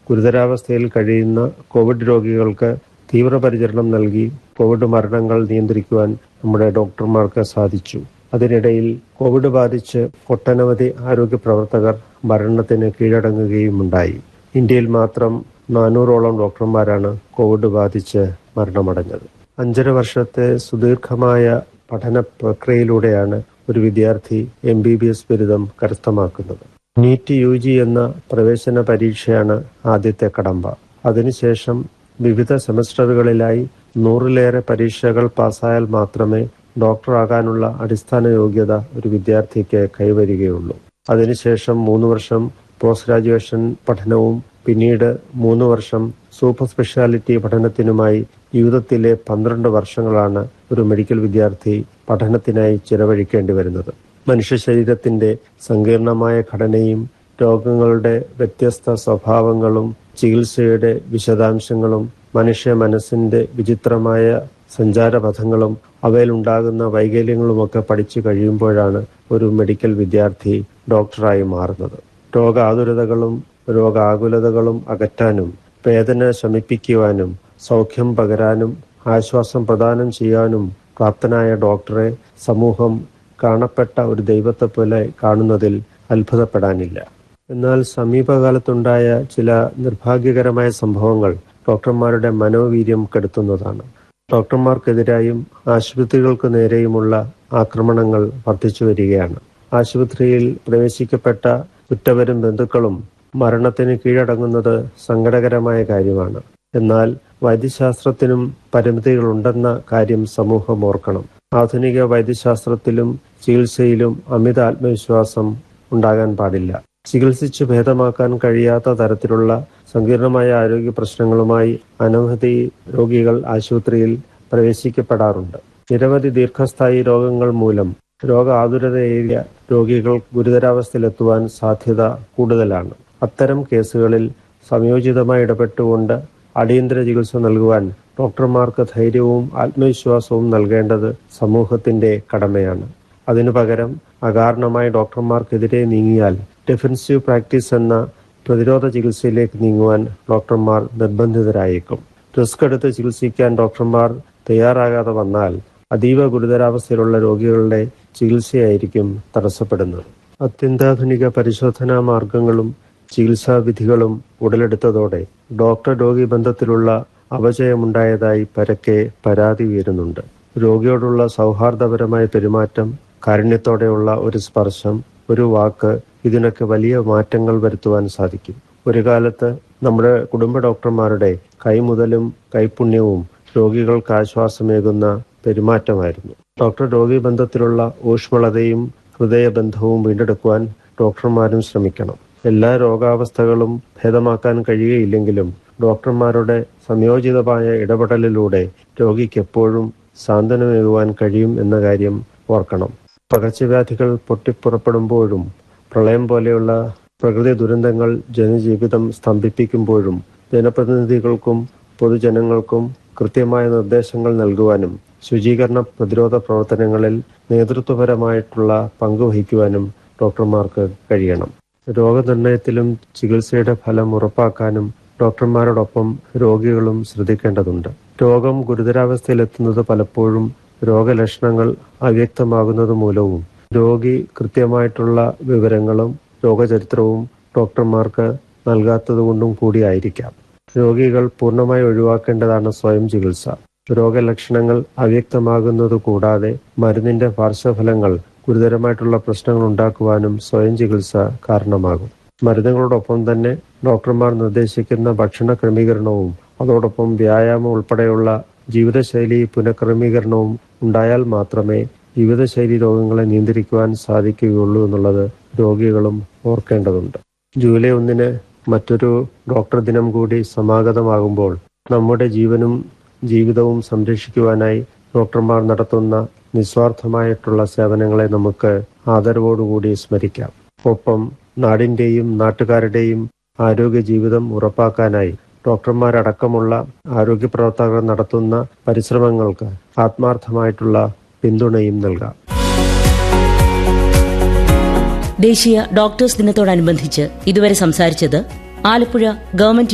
ഗുരുതരാവസ്ഥയിൽ കഴിയുന്ന കോവിഡ് രോഗികൾക്ക് തീവ്രപരിചരണം നൽകി കോവിഡ് മരണങ്ങൾ നിയന്ത്രിക്കുവാൻ നമ്മുടെ ഡോക്ടർമാർക്ക് സാധിച്ചു അതിനിടയിൽ കോവിഡ് ബാധിച്ച് ഒട്ടനവധി ആരോഗ്യ പ്രവർത്തകർ മരണത്തിന് കീഴടങ്ങുകയുമുണ്ടായി ഇന്ത്യയിൽ മാത്രം നാനൂറോളം ഡോക്ടർമാരാണ് കോവിഡ് ബാധിച്ച് മരണമടഞ്ഞത് അഞ്ചര വർഷത്തെ സുദീർഘമായ പഠന പ്രക്രിയയിലൂടെയാണ് ഒരു വിദ്യാർത്ഥി എം ബി ബി എസ് ബിരുദം കരസ്ഥമാക്കുന്നത് നീറ്റ് യു ജി എന്ന പ്രവേശന പരീക്ഷയാണ് ആദ്യത്തെ കടമ്പ അതിനുശേഷം വിവിധ സെമസ്റ്ററുകളിലായി നൂറിലേറെ പരീക്ഷകൾ പാസ്സായാൽ മാത്രമേ ഡോക്ടറാകാനുള്ള അടിസ്ഥാന യോഗ്യത ഒരു വിദ്യാർത്ഥിക്ക് കൈവരികയുള്ളൂ അതിനുശേഷം മൂന്ന് വർഷം പോസ്റ്റ് ഗ്രാജുവേഷൻ പഠനവും പിന്നീട് മൂന്ന് വർഷം സൂപ്പർ സ്പെഷ്യാലിറ്റി പഠനത്തിനുമായി ജീവിതത്തിലെ പന്ത്രണ്ട് വർഷങ്ങളാണ് ഒരു മെഡിക്കൽ വിദ്യാർത്ഥി പഠനത്തിനായി ചിലവഴിക്കേണ്ടി വരുന്നത് മനുഷ്യ ശരീരത്തിന്റെ സങ്കീർണമായ ഘടനയും രോഗങ്ങളുടെ വ്യത്യസ്ത സ്വഭാവങ്ങളും ചികിത്സയുടെ വിശദാംശങ്ങളും മനുഷ്യ മനസ്സിന്റെ വിചിത്രമായ സഞ്ചാരപഥങ്ങളും അവയിലുണ്ടാകുന്ന വൈകല്യങ്ങളുമൊക്കെ പഠിച്ചു കഴിയുമ്പോഴാണ് ഒരു മെഡിക്കൽ വിദ്യാർത്ഥി ഡോക്ടറായി മാറുന്നത് രോഗാതുരതകളും രോഗാകുലതകളും അകറ്റാനും വേദന ശമിപ്പിക്കുവാനും സൗഖ്യം പകരാനും ആശ്വാസം പ്രദാനം ചെയ്യാനും പ്രാപ്തനായ ഡോക്ടറെ സമൂഹം കാണപ്പെട്ട ഒരു ദൈവത്തെ പോലെ കാണുന്നതിൽ അത്ഭുതപ്പെടാനില്ല എന്നാൽ സമീപകാലത്തുണ്ടായ ചില നിർഭാഗ്യകരമായ സംഭവങ്ങൾ ഡോക്ടർമാരുടെ മനോവീര്യം കെടുത്തുന്നതാണ് ഡോക്ടർമാർക്കെതിരായും ആശുപത്രികൾക്ക് നേരെയുമുള്ള ആക്രമണങ്ങൾ വർദ്ധിച്ചു വരികയാണ് ആശുപത്രിയിൽ പ്രവേശിക്കപ്പെട്ട ഉറ്റവരും ബന്ധുക്കളും മരണത്തിന് കീഴടങ്ങുന്നത് സങ്കടകരമായ കാര്യമാണ് എന്നാൽ വൈദ്യശാസ്ത്രത്തിനും പരിമിതികളുണ്ടെന്ന കാര്യം സമൂഹം ഓർക്കണം ആധുനിക വൈദ്യശാസ്ത്രത്തിലും ചികിത്സയിലും അമിത ആത്മവിശ്വാസം ഉണ്ടാകാൻ പാടില്ല ചികിത്സിച്ച് ഭേദമാക്കാൻ കഴിയാത്ത തരത്തിലുള്ള സങ്കീർണമായ ആരോഗ്യ പ്രശ്നങ്ങളുമായി അനവധി രോഗികൾ ആശുപത്രിയിൽ പ്രവേശിക്കപ്പെടാറുണ്ട് നിരവധി ദീർഘസ്ഥായി രോഗങ്ങൾ മൂലം രോഗ ആതുരതയേറിയ രോഗികൾ ഗുരുതരാവസ്ഥയിലെത്തുവാൻ സാധ്യത കൂടുതലാണ് അത്തരം കേസുകളിൽ സംയോജിതമായി ഇടപെട്ടുകൊണ്ട് അടിയന്തര ചികിത്സ നൽകുവാൻ ഡോക്ടർമാർക്ക് ധൈര്യവും ആത്മവിശ്വാസവും നൽകേണ്ടത് സമൂഹത്തിന്റെ കടമയാണ് അതിനു പകരം അകാരണമായി ഡോക്ടർമാർക്കെതിരെ നീങ്ങിയാൽ ഡിഫൻസീവ് പ്രാക്ടീസ് എന്ന പ്രതിരോധ ചികിത്സയിലേക്ക് നീങ്ങുവാൻ ഡോക്ടർമാർ നിർബന്ധിതരായേക്കും റിസ്ക് എടുത്ത് ചികിത്സിക്കാൻ ഡോക്ടർമാർ തയ്യാറാകാതെ വന്നാൽ അതീവ ഗുരുതരാവസ്ഥയിലുള്ള രോഗികളുടെ ചികിത്സയായിരിക്കും തടസ്സപ്പെടുന്നത് അത്യന്താധുനിക പരിശോധനാ മാർഗങ്ങളും ചികിത്സാവിധികളും ഉടലെടുത്തതോടെ ഡോക്ടർ രോഗി ബന്ധത്തിലുള്ള അപജയമുണ്ടായതായി പരക്കെ പരാതി ഉയരുന്നുണ്ട് രോഗിയോടുള്ള സൗഹാർദ്ദപരമായ പെരുമാറ്റം കാരുണ്യത്തോടെയുള്ള ഒരു സ്പർശം ഒരു വാക്ക് ഇതിനൊക്കെ വലിയ മാറ്റങ്ങൾ വരുത്തുവാൻ സാധിക്കും ഒരു കാലത്ത് നമ്മുടെ കുടുംബ ഡോക്ടർമാരുടെ കൈമുതലും കൈപുണ്യവും രോഗികൾക്ക് ആശ്വാസമേകുന്ന പെരുമാറ്റമായിരുന്നു ഡോക്ടർ രോഗി ബന്ധത്തിലുള്ള ഊഷ്മളതയും ഹൃദയബന്ധവും വീണ്ടെടുക്കുവാൻ ഡോക്ടർമാരും ശ്രമിക്കണം എല്ലാ രോഗാവസ്ഥകളും ഭേദമാക്കാൻ കഴിയുകയില്ലെങ്കിലും ഡോക്ടർമാരുടെ സംയോജിതമായ ഇടപെടലിലൂടെ രോഗിക്ക് എപ്പോഴും സാന്ത്വനമേകുവാൻ കഴിയും എന്ന കാര്യം ഓർക്കണം പകർച്ചവ്യാധികൾ പൊട്ടിപ്പുറപ്പെടുമ്പോഴും പ്രളയം പോലെയുള്ള പ്രകൃതി ദുരന്തങ്ങൾ ജനജീവിതം സ്തംഭിപ്പിക്കുമ്പോഴും ജനപ്രതിനിധികൾക്കും പൊതുജനങ്ങൾക്കും കൃത്യമായ നിർദ്ദേശങ്ങൾ നൽകുവാനും ശുചീകരണ പ്രതിരോധ പ്രവർത്തനങ്ങളിൽ നേതൃത്വപരമായിട്ടുള്ള പങ്കുവഹിക്കുവാനും ഡോക്ടർമാർക്ക് കഴിയണം രോഗനിർണയത്തിലും ചികിത്സയുടെ ഫലം ഉറപ്പാക്കാനും ഡോക്ടർമാരോടൊപ്പം രോഗികളും ശ്രദ്ധിക്കേണ്ടതുണ്ട് രോഗം ഗുരുതരാവസ്ഥയിലെത്തുന്നത് പലപ്പോഴും രോഗലക്ഷണങ്ങൾ അവ്യക്തമാകുന്നത് മൂലവും രോഗി കൃത്യമായിട്ടുള്ള വിവരങ്ങളും രോഗചരിത്രവും ഡോക്ടർമാർക്ക് നൽകാത്തതുകൊണ്ടും കൂടിയായിരിക്കാം രോഗികൾ പൂർണ്ണമായി ഒഴിവാക്കേണ്ടതാണ് സ്വയം ചികിത്സ രോഗലക്ഷണങ്ങൾ അവ്യക്തമാകുന്നത് കൂടാതെ മരുന്നിന്റെ പാർശ്വഫലങ്ങൾ ഗുരുതരമായിട്ടുള്ള പ്രശ്നങ്ങൾ ഉണ്ടാക്കുവാനും സ്വയം ചികിത്സ കാരണമാകും മരുന്നുകളോടൊപ്പം തന്നെ ഡോക്ടർമാർ നിർദ്ദേശിക്കുന്ന ഭക്ഷണ ക്രമീകരണവും അതോടൊപ്പം വ്യായാമം ഉൾപ്പെടെയുള്ള ജീവിതശൈലി പുനഃക്രമീകരണവും ഉണ്ടായാൽ മാത്രമേ ജീവിതശൈലി രോഗങ്ങളെ നിയന്ത്രിക്കുവാൻ സാധിക്കുകയുള്ളൂ എന്നുള്ളത് രോഗികളും ഓർക്കേണ്ടതുണ്ട് ജൂലൈ ഒന്നിന് മറ്റൊരു ഡോക്ടർ ദിനം കൂടി സമാഗതമാകുമ്പോൾ നമ്മുടെ ജീവനും ജീവിതവും സംരക്ഷിക്കുവാനായി ഡോക്ടർമാർ നടത്തുന്ന നിസ്വാർത്ഥമായിട്ടുള്ള സേവനങ്ങളെ നമുക്ക് ആദരവോടുകൂടി സ്മരിക്കാം ഒപ്പം നാടിന്റെയും നാട്ടുകാരുടെയും ആരോഗ്യ ജീവിതം ഉറപ്പാക്കാനായി ഡോക്ടർമാരടക്കമുള്ള ആരോഗ്യ പ്രവർത്തകർ നടത്തുന്ന പരിശ്രമങ്ങൾക്ക് ആത്മാർത്ഥമായിട്ടുള്ള പിന്തുണയും നൽകാം ദേശീയ ഡോക്ടേഴ്സ് ദിനത്തോടനുബന്ധിച്ച് ഇതുവരെ സംസാരിച്ചത് ആലപ്പുഴ ഗവൺമെന്റ്